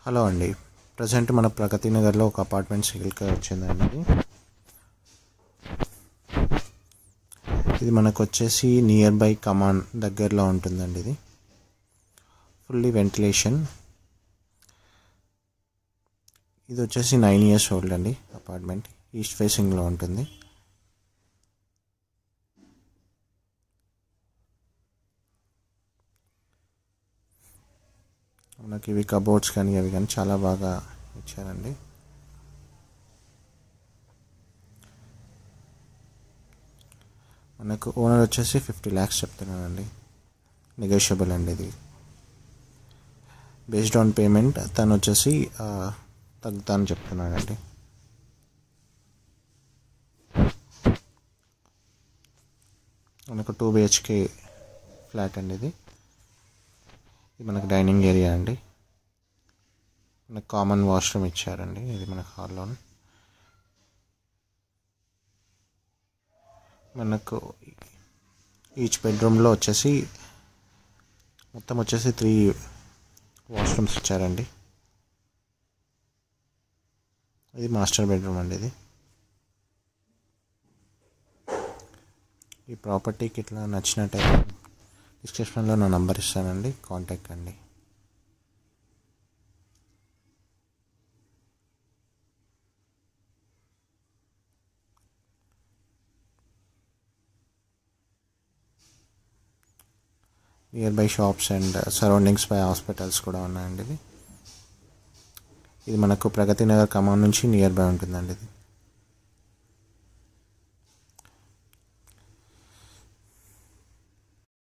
Hello అండి present మన ప్రగతి నగర్లో ఒక అపార్ట్మెంట్ సేల్కి వచ్చిందండి ఇది. ఇది మనకు వచ్చేసి నియర్ బై కమాన్ దగ్గరలో ఉంటుందండి ఇది ఫుల్లీ వెంటిలేషన్ ఇది వచ్చేసి నైన్ ఇయర్స్ ఓల్డ్ అండి అపార్ట్మెంట్ ఈస్ట్ ఫేసింగ్లో ఉంటుంది మనకి ఇవి కబోర్డ్స్ కానీ అవి కానీ చాలా బాగా ఇచ్చారండి మనకు ఓనర్ వచ్చేసి ఫిఫ్టీ ల్యాక్స్ చెప్తున్నానండి నెగోషియబుల్ అండి ఇది బేస్డ్ ఆన్ పేమెంట్ తను వచ్చేసి ఆ, తగ్గుతా అని చెప్తున్నాడండి మనకు టూ బిహెచ్కే ఫ్లాట్ అండి ఇది ఇది మనకు డైనింగ్ ఏరియా అండి మనకు కామన్ వాష్రూమ్ ఇచ్చారండి ఇది మనకు హాల్లో మనకు ఈచ్ బెడ్రూమ్లో వచ్చేసి మొత్తం వచ్చేసి త్రీ వాష్రూమ్స్ ఇచ్చారండి ఇది మాస్టర్ బెడ్రూమ్ అండి ఇది ఈ ప్రాపర్టీకి ఇట్లా నచ్చినట్టయితే డిస్క్రిప్షన్లో నా నంబర్ ఇస్తానండి కాంటాక్ట్ అండి nearby shops and surroundings by hospitals కూడా ఉన్నాయండి ఇది ఇది మనకు ప్రగతి నగర్ కమాన్ నుంచి నియర్ బై ఉంటుందండి ఇది